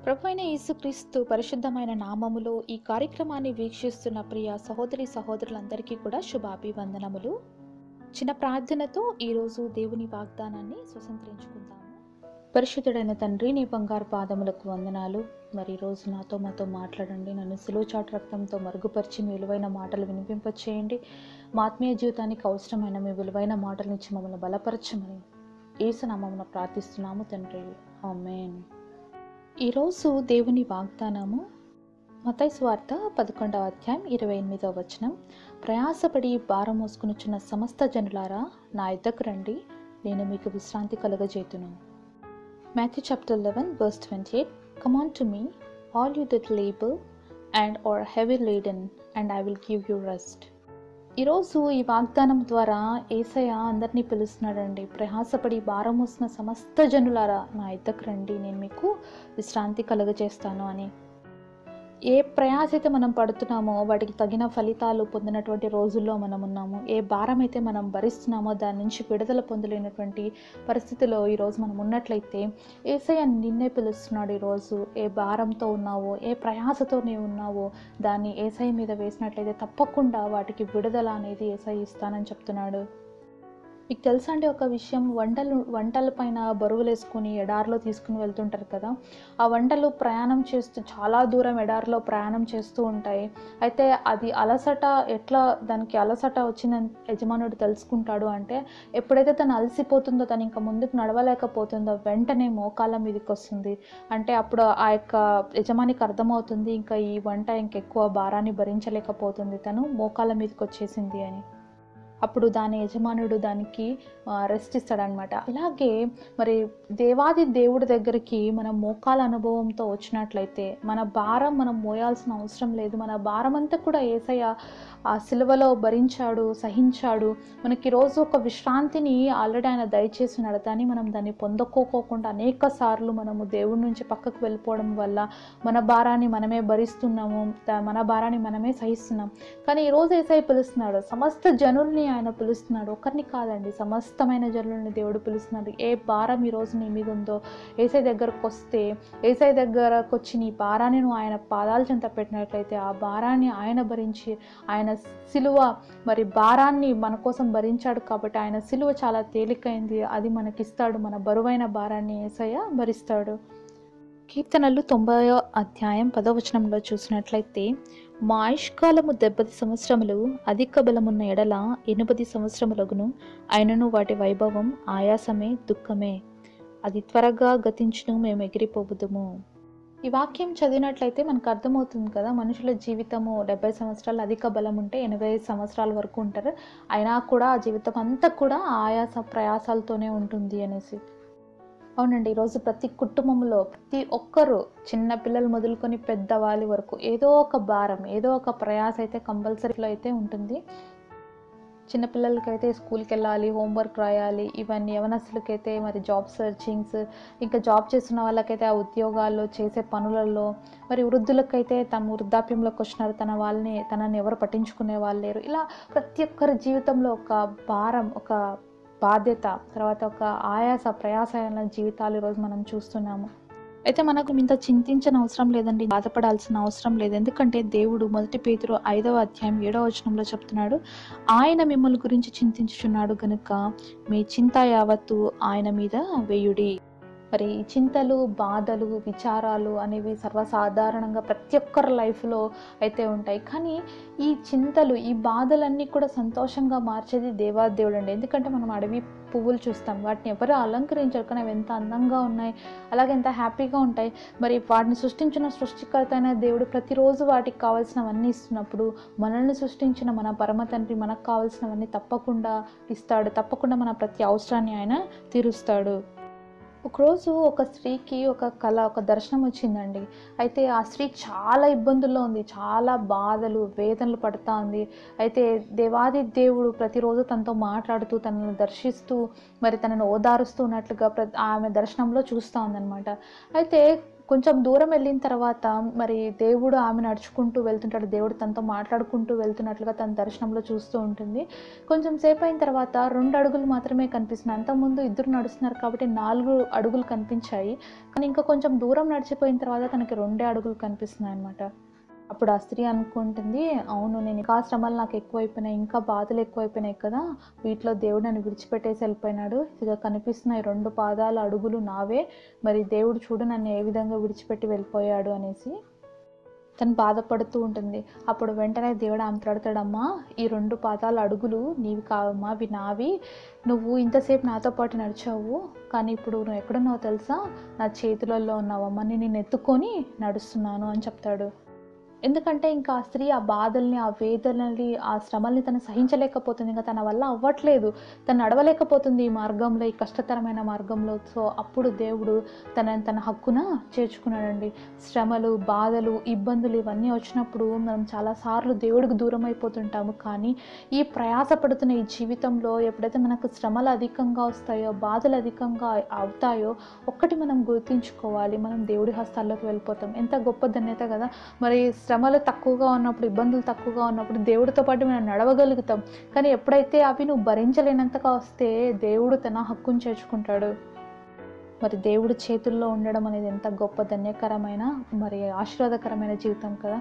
ప్రభు అయిన యేసుక్రీస్తు పరిశుద్ధమైన నామములో ఈ కార్యక్రమాన్ని వీక్షిస్తున్న ప్రియ సహోదరి సహోదరులందరికీ కూడా శుభాభివందనములు చిన్న ప్రార్థనతో ఈరోజు దేవుని వాగ్దానాన్ని స్వతంత్రించుకుందాము పరిశుద్ధుడైన తండ్రి నీ బంగారు పాదములకు వందనాలు మరి ఈ రోజు నాతో మాతో మాట్లాడండి నన్ను సిలువ చాటు రక్తంతో మరుగుపరిచి మీ విలువైన మాటలు వినిపింపచేయండి మా ఆత్మీయ జీవితానికి అవసరమైన మీ విలువైన మాటల నుంచి మమ్మల్ని బలపరచమని ఏసునామమున ప్రార్థిస్తున్నాము తండ్రి ఆమెన్ ఈరోజు దేవుని వాగ్దానము మతై స్వార్త పదకొండవ అధ్యాయం ఇరవై ఎనిమిదవ వచనం ప్రయాసపడి భారం మోసుకునిచున్న సమస్త జనులారా నా యుద్ధకు రండి నేను మీకు విశ్రాంతి కలుగజేతును Matthew chapter eleven verse twenty eight come on to me all you that labour and are heavy laden and I will give you rest ఈరోజు ఈ వాగ్దానం ద్వారా ఏసయ్య అందరినీ పిలుస్తున్నాడండి ప్రయాసపడి భారం మోసిన సమస్త జనులారా నా ఇద్దకు రండి నేను మీకు విశ్రాంతి కలుగజేస్తాను అని ఏ ప్రయాస అయితే మనం పడుతున్నామో వాటికి తగిన ఫలితాలు పొందినటువంటి రోజుల్లో మనం ఉన్నాము ఏ భారం అయితే మనం భరిస్తున్నామో దాని నుంచి విడుదల పొందలేనటువంటి పరిస్థితిలో ఈరోజు మనం ఉన్నట్లయితే ఏసయ్య నిన్నే పిలుస్తున్నాడు ఈరోజు ఏ భారంతో ఉన్నావో ఏ ప్రయాసతో నీవు ఉన్నావో దాన్ని ఏసఐ మీద వేసినట్లయితే తప్పకుండా వాటికి విడుదల అనేది ఏసఐ ఇస్తానని చెప్తున్నాడు మీకు తెలుసా అండి ఒక విషయం వంటలు వంటల పైన బరువులు వేసుకుని ఎడారిలో తీసుకుని వెళ్తుంటారు కదా ఆ వంటలు ప్రయాణం చేస్తూ చాలా దూరం ఎడారిలో ప్రయాణం చేస్తూ ఉంటాయి అయితే అది అలసట ఎట్లా దానికి అలసట వచ్చిందని యజమానుడు తెలుసుకుంటాడు అంటే ఎప్పుడైతే తను అలసిపోతుందో తను ఇంకా ముందుకు నడవలేకపోతుందో వెంటనే మోకాళ్ళ మీదకి వస్తుంది అంటే అప్పుడు ఆ యొక్క యజమానికి అర్థమవుతుంది ఇంకా ఈ వంట ఇంకెక్కువ భారాన్ని భరించలేకపోతుంది తను మోకాళ్ళ మీదకి వచ్చేసింది అని అప్పుడు దాని యజమానుడు దానికి రెస్ట్ ఇస్తాడనమాట అలాగే మరి దేవాది దేవుడి దగ్గరికి మనం మోకాల అనుభవంతో వచ్చినట్లయితే మన భారం మనం మోయాల్సిన అవసరం లేదు మన భారం అంతా కూడా ఏసయ్య ఆ సిలువలో భరించాడు సహించాడు మనకి రోజు ఒక విశ్రాంతిని ఆల్రెడీ ఆయన దయచేసినాడు కానీ మనం దాన్ని పొందకోకోకుండా అనేక సార్లు మనము దేవుడి నుంచి పక్కకు వెళ్ళిపోవడం వల్ల మన భారాన్ని మనమే భరిస్తున్నాము ద- మన భారాన్ని మనమే సహిస్తున్నాం కానీ ఈరోజు ఏసై పిలుస్తున్నాడు సమస్త జనుల్ని ఆయన పిలుస్తున్నాడు ఒకరిని కాదండి సమస్తమైన జనుల్ని దేవుడు పిలుస్తున్నాడు ఏ భారం ఈరోజు నీ మీద ఉందో ఏసై దగ్గరకు వస్తే ఏసై దగ్గరకు వచ్చి నీ భారాన్ని నువ్వు ఆయన పాదాల చెంత పెట్టినట్లయితే ఆ భారాన్ని ఆయన భరించి ఆయన సిలువ మరి భారాన్ని మన కోసం భరించాడు కాబట్టి ఆయన సిలువ చాలా తేలికైంది అది మనకిస్తాడు మన బరువైన భారాన్ని ఏసయ్య భరిస్తాడు కీర్తనలు తొంభైయో అధ్యాయం పదో వచనంలో చూసినట్లయితే మా ఆయుష్కాలము డెబ్బది సంవత్సరములు అధిక బలమున్న ఎడల ఎనిమిది సంవత్సరములగును అయినను వాటి వైభవం ఆయాసమే దుఃఖమే అది త్వరగా గతించును మేము ఎగిరిపోవుదుము ఈ వాక్యం చదివినట్లయితే మనకు అర్థమవుతుంది కదా మనుషుల జీవితము డెబ్బై సంవత్సరాలు అధిక బలం ఉంటే ఎనభై సంవత్సరాల వరకు ఉంటారు అయినా కూడా ఆ జీవితం అంతా కూడా ఆయాస ప్రయాసాలతోనే ఉంటుంది అనేసి అవునండి ఈరోజు ప్రతి కుటుంబంలో ప్రతి ఒక్కరూ చిన్న పిల్లలు మొదలుకొని పెద్దవాళ్ళ వరకు ఏదో ఒక భారం ఏదో ఒక ప్రయాస అయితే కంపల్సరీలో అయితే ఉంటుంది చిన్నపిల్లలకైతే స్కూల్కి వెళ్ళాలి హోంవర్క్ రాయాలి ఇవన్నీ యవనస్తులకైతే మరి జాబ్ సర్చింగ్స్ ఇంకా జాబ్ చేస్తున్న వాళ్ళకైతే ఆ ఉద్యోగాల్లో చేసే పనులలో మరి వృద్ధులకైతే తమ వృద్ధాప్యంలోకి వచ్చినారు తన వాళ్ళని తనని ఎవరు పట్టించుకునే వాళ్ళు లేరు ఇలా ప్రతి ఒక్కరి జీవితంలో ఒక భారం ఒక బాధ్యత తర్వాత ఒక ఆయాస ప్రయాసమైన జీవితాలు ఈరోజు మనం చూస్తున్నాము అయితే మనకు ఇంత చింతించిన అవసరం లేదండి బాధపడాల్సిన అవసరం లేదు ఎందుకంటే దేవుడు మొదటి పేతురు ఐదవ అధ్యాయం ఏడవ వచనంలో చెప్తున్నాడు ఆయన మిమ్మల్ని గురించి చింతించుచున్నాడు గనుక మీ చింత యావత్తు ఆయన మీద వేయుడి మరి ఈ చింతలు బాధలు విచారాలు అనేవి సర్వసాధారణంగా ప్రతి ఒక్కరి లైఫ్లో అయితే ఉంటాయి కానీ ఈ చింతలు ఈ బాధలన్నీ కూడా సంతోషంగా మార్చేది దేవాదేవుడు అండి ఎందుకంటే మనం అడవి పువ్వులు చూస్తాం వాటిని ఎవరు అలంకరించారు కానీ అవి ఎంత అందంగా ఉన్నాయి అలాగే ఎంత హ్యాపీగా ఉంటాయి మరి వాటిని సృష్టించిన సృష్టికర్త అయిన దేవుడు ప్రతిరోజు వాటికి కావాల్సినవన్నీ ఇస్తున్నప్పుడు మనల్ని సృష్టించిన మన పరమ తండ్రి మనకు కావాల్సినవన్నీ తప్పకుండా ఇస్తాడు తప్పకుండా మన ప్రతి అవసరాన్ని ఆయన తీరుస్తాడు ఒకరోజు ఒక స్త్రీకి ఒక కళ ఒక దర్శనం వచ్చిందండి అయితే ఆ స్త్రీ చాలా ఇబ్బందుల్లో ఉంది చాలా బాధలు వేదనలు పడుతూ ఉంది అయితే దేవాది దేవుడు ప్రతిరోజు తనతో మాట్లాడుతూ తనను దర్శిస్తూ మరి తనను ఓదారుస్తూ ఉన్నట్లుగా ప్ర ఆమె దర్శనంలో చూస్తూ ఉందన్నమాట అయితే కొంచెం దూరం వెళ్ళిన తర్వాత మరి దేవుడు ఆమె నడుచుకుంటూ వెళ్తుంటాడు దేవుడు తనతో మాట్లాడుకుంటూ వెళ్తున్నట్లుగా తన దర్శనంలో చూస్తూ ఉంటుంది కొంచెం సేపు అయిన తర్వాత రెండు అడుగులు మాత్రమే కనిపిస్తున్నాయి అంతకుముందు ఇద్దరు నడుస్తున్నారు కాబట్టి నాలుగు అడుగులు కనిపించాయి కానీ ఇంకా కొంచెం దూరం నడిచిపోయిన తర్వాత తనకి రెండే అడుగులు కనిపిస్తున్నాయి అనమాట అప్పుడు ఆ స్త్రీ అనుకుంటుంది అవును నేను ఇంకా శ్రమలు నాకు ఎక్కువైపోయినాయి ఇంకా బాధలు ఎక్కువైపోయినాయి కదా వీటిలో దేవుడు నన్ను విడిచిపెట్టేసి వెళ్ళిపోయినాడు ఇక కనిపిస్తున్నాయి రెండు పాదాల అడుగులు నావే మరి దేవుడు చూడు నన్ను ఏ విధంగా విడిచిపెట్టి వెళ్ళిపోయాడు అనేసి తను బాధపడుతూ ఉంటుంది అప్పుడు వెంటనే దేవుడు ఆమెట్లాడతాడమ్మా ఈ రెండు పాదాల అడుగులు నీవి కావమ్మా అవి నావి నువ్వు ఇంతసేపు నాతో పాటు నడిచావు కానీ ఇప్పుడు నువ్వు ఎక్కడున్నావు తెలుసా నా చేతులలో ఉన్నావమ్మా నేను నిన్ను ఎత్తుకొని నడుస్తున్నాను అని చెప్తాడు ఎందుకంటే ఇంకా ఆ స్త్రీ ఆ బాధల్ని ఆ వేదనల్ని ఆ శ్రమల్ని తను సహించలేకపోతుంది ఇంకా తన వల్ల అవ్వట్లేదు తను నడవలేకపోతుంది ఈ మార్గంలో ఈ కష్టతరమైన మార్గంలో సో అప్పుడు దేవుడు తన తన హక్కున చేర్చుకున్నాడండి శ్రమలు బాధలు ఇబ్బందులు ఇవన్నీ వచ్చినప్పుడు మనం చాలాసార్లు దేవుడికి దూరం అయిపోతుంటాము కానీ ఈ ప్రయాసపడుతున్న ఈ జీవితంలో ఎప్పుడైతే మనకు శ్రమలు అధికంగా వస్తాయో బాధలు అధికంగా అవుతాయో ఒక్కటి మనం గుర్తించుకోవాలి మనం దేవుడి హస్తాల్లోకి వెళ్ళిపోతాం ఎంత గొప్ప ధన్యత కదా మరి శ్రమలు తక్కువగా ఉన్నప్పుడు ఇబ్బందులు తక్కువగా ఉన్నప్పుడు దేవుడితో పాటు మనం నడవగలుగుతాం కానీ ఎప్పుడైతే అవి నువ్వు భరించలేనంతగా వస్తే దేవుడు తన హక్కును చేర్చుకుంటాడు మరి దేవుడి చేతుల్లో ఉండడం అనేది ఎంత గొప్ప ధన్యకరమైన మరి ఆశీర్వాదకరమైన జీవితం కదా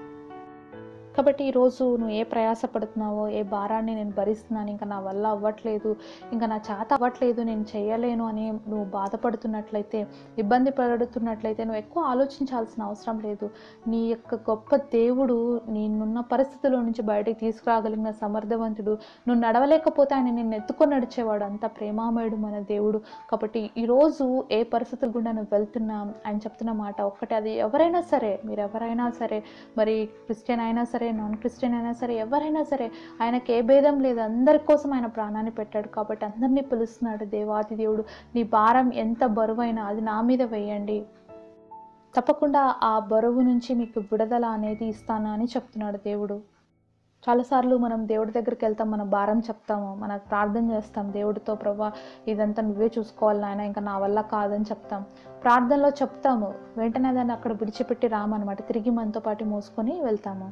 కాబట్టి ఈరోజు నువ్వు ఏ ప్రయాస పడుతున్నావో ఏ భారాన్ని నేను భరిస్తున్నాను ఇంకా నా వల్ల అవ్వట్లేదు ఇంకా నా చేత అవ్వట్లేదు నేను చేయలేను అని నువ్వు బాధపడుతున్నట్లయితే ఇబ్బంది పడుతున్నట్లయితే నువ్వు ఎక్కువ ఆలోచించాల్సిన అవసరం లేదు నీ యొక్క గొప్ప దేవుడు నేనున్న పరిస్థితుల్లో నుంచి బయటికి తీసుకురాగలిగిన సమర్థవంతుడు నువ్వు నడవలేకపోతే ఆయన నిన్ను ఎత్తుకొని నడిచేవాడు అంత ప్రేమామయుడు మన దేవుడు కాబట్టి ఈరోజు ఏ పరిస్థితుల గుండా నువ్వు వెళ్తున్నా ఆయన చెప్తున్న మాట ఒక్కటే అది ఎవరైనా సరే మీరు ఎవరైనా సరే మరి క్రిస్టియన్ అయినా సరే నాన్ క్రిస్టియన్ అయినా సరే ఎవరైనా సరే ఆయనకి ఏ భేదం లేదు అందరి కోసం ఆయన ప్రాణాన్ని పెట్టాడు కాబట్టి అందరినీ పిలుస్తున్నాడు దేవాది దేవుడు నీ భారం ఎంత బరువైనా అది నా మీద వేయండి తప్పకుండా ఆ బరువు నుంచి మీకు విడుదల అనేది ఇస్తాను అని చెప్తున్నాడు దేవుడు చాలాసార్లు మనం దేవుడి దగ్గరికి వెళ్తాం మన భారం చెప్తాము మన ప్రార్థన చేస్తాం దేవుడితో ప్రభా ఇదంతా నువ్వే చూసుకోవాలి నాయన ఇంకా నా వల్ల కాదని చెప్తాం ప్రార్థనలో చెప్తాము వెంటనే దాన్ని అక్కడ విడిచిపెట్టి రామన్నమాట తిరిగి మనతో పాటు మోసుకొని వెళ్తాము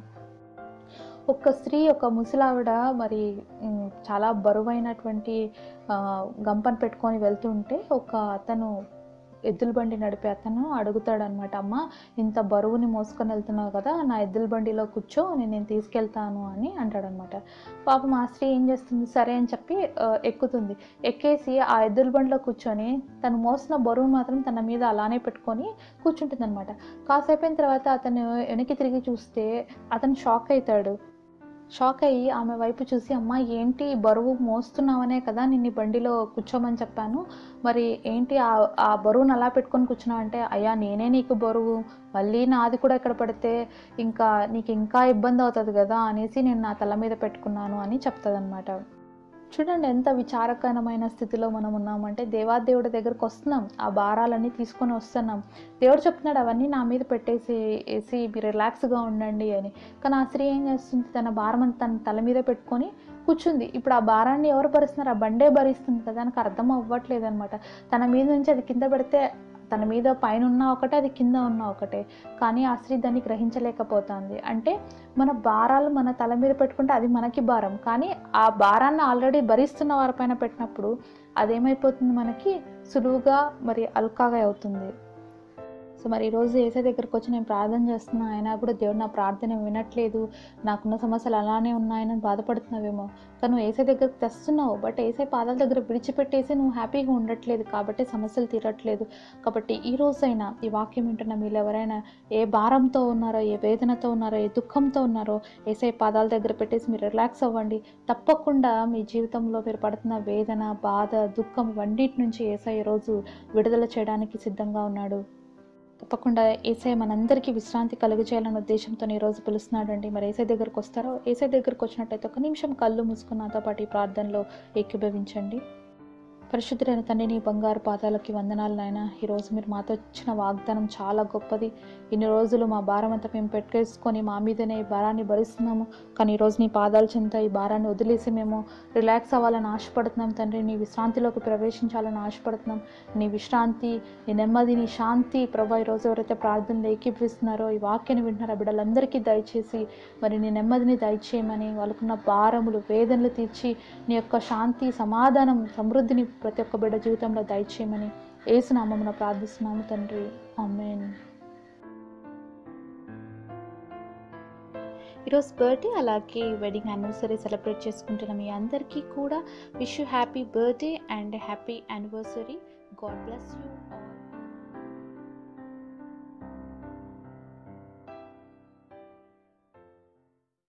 ఒక స్త్రీ ఒక ముసలావిడ మరి ఉమ్, చాలా బరువైనటువంటి ఆ, గంపను పెట్టుకొని వెళ్తుంటే ఒక అతను ఎద్దుల బండి నడిపే అతను అడుగుతాడు అనమాట అమ్మ ఇంత బరువుని మోసుకొని వెళ్తున్నావు కదా నా ఎద్దుల బండిలో కూర్చో నేను నేను తీసుకెళ్తాను అని అంటాడనమాట పాపం ఆ స్త్రీ ఏం చేస్తుంది సరే అని చెప్పి ఆ, ఎక్కుతుంది ఎక్కేసి ఆ ఎద్దుల బండిలో కూర్చొని తను మోసిన బరువు మాత్రం తన మీద అలానే పెట్టుకొని కూర్చుంటుంది అనమాట కాసేపు అయిన తర్వాత అతను వెనక్కి తిరిగి చూస్తే అతను షాక్ అవుతాడు షాక్ అయ్యి ఆమె వైపు చూసి అమ్మ ఏంటి ఈ బరువు మోస్తున్నావనే కదా నిన్ను ఈ బండిలో కూర్చోమని చెప్పాను మరి ఏంటి ఆ ఆ బరువును అలా పెట్టుకొని కూర్చున్నావు అంటే అయ్యా నేనే నీకు బరువు మళ్ళీ నాది కూడా ఇక్కడ పడితే ఇంకా నీకు ఇంకా ఇబ్బంది అవుతుంది కదా అనేసి నేను నా తల మీద పెట్టుకున్నాను అని చెప్తుంది చూడండి ఎంత విచారకరమైన స్థితిలో మనం ఉన్నామంటే దేవాదేవుడి దగ్గరకు వస్తున్నాం ఆ భారాలన్నీ తీసుకొని వస్తున్నాం దేవుడు చెప్తున్నాడు అవన్నీ నా మీద పెట్టేసి వేసి మీరు రిలాక్స్గా ఉండండి అని కానీ ఆ స్త్రీ ఏం చేస్తుంది తన భారం అంతా తన తల మీద పెట్టుకొని కూర్చుంది ఇప్పుడు ఆ భారాన్ని ఎవరు భరిస్తున్నారు ఆ బండే భరిస్తుంది కదా దానికి అర్థం అవ్వట్లేదు అనమాట తన మీద నుంచి అది కింద పెడితే తన మీద పైన ఉన్న ఒకటే అది కింద ఉన్న ఒకటే కానీ ఆ స్త్రీ దాన్ని గ్రహించలేకపోతుంది అంటే మన భారాలు మన తల మీద పెట్టుకుంటే అది మనకి భారం కానీ ఆ భారాన్ని ఆల్రెడీ భరిస్తున్న వారిపైన పెట్టినప్పుడు అదేమైపోతుంది మనకి సులువుగా మరి అల్కాగా అవుతుంది సో మరి ఈరోజు ఏసై దగ్గరకు వచ్చి నేను ప్రార్థన చేస్తున్నా అయినా కూడా దేవుడు నా ప్రార్థన వినట్లేదు నాకున్న సమస్యలు అలానే ఉన్నాయని బాధపడుతున్నావేమో కానీ నువ్వు ఏసై దగ్గరకు తెస్తున్నావు బట్ ఏసై పాదాల దగ్గర విడిచిపెట్టేసి నువ్వు హ్యాపీగా ఉండట్లేదు కాబట్టి సమస్యలు తీరట్లేదు కాబట్టి ఈ రోజైనా ఈ వాక్యం వింటున్న మీరు ఎవరైనా ఏ భారంతో ఉన్నారో ఏ వేదనతో ఉన్నారో ఏ దుఃఖంతో ఉన్నారో ఏసై పాదాల దగ్గర పెట్టేసి మీరు రిలాక్స్ అవ్వండి తప్పకుండా మీ జీవితంలో మీరు పడుతున్న వేదన బాధ దుఃఖం వన్నిటి నుంచి ఏసై ఈరోజు విడుదల చేయడానికి సిద్ధంగా ఉన్నాడు తప్పకుండా ఏసై మనందరికీ విశ్రాంతి కలుగజేయాలన్న ఉద్దేశంతో ఈరోజు పిలుస్తున్నాడండి మరి ఏసై దగ్గరకు వస్తారో ఏసై దగ్గరకు వచ్చినట్టయితే ఒక నిమిషం కళ్ళు మూసుకున్న నాతో పాటు ఈ ప్రార్థనలో ఏకీభవించండి పరిశుద్ధులైన తండ్రి నీ బంగారు పాదాలకి వందనాలు నాయన ఈరోజు మీరు మాతో ఇచ్చిన వాగ్దానం చాలా గొప్పది ఇన్ని రోజులు మా భారం అంతా మేము పెట్టుకేసుకొని మా మీదనే ఈ భారాన్ని భరిస్తున్నాము కానీ ఈరోజు నీ పాదాల చెంత ఈ భారాన్ని వదిలేసి మేము రిలాక్స్ అవ్వాలని ఆశపడుతున్నాం తండ్రి నీ విశ్రాంతిలోకి ప్రవేశించాలని ఆశపడుతున్నాం నీ విశ్రాంతి నీ నెమ్మది నీ శాంతి ప్రభా ఈరోజు ఎవరైతే ప్రార్థనలు ఏకీపిస్తున్నారో ఈ వాక్యాన్ని వింటున్నారో ఆ బిడ్డలందరికీ దయచేసి మరి నీ నెమ్మదిని దయచేయమని వాళ్ళకున్న భారములు వేదనలు తీర్చి నీ యొక్క శాంతి సమాధానం సమృద్ధిని ప్రతి ఒక్క బిడ్డ జీవితంలో దయచేయమని ఏసునామమున ప్రార్థిస్తున్నాము తండ్రి ఆమెన్ ఈరోజు బర్త్డే అలాగే వెడ్డింగ్ యానివర్సరీ సెలబ్రేట్ చేసుకుంటున్న మీ అందరికీ కూడా wish you happy birthday and happy anniversary God bless you all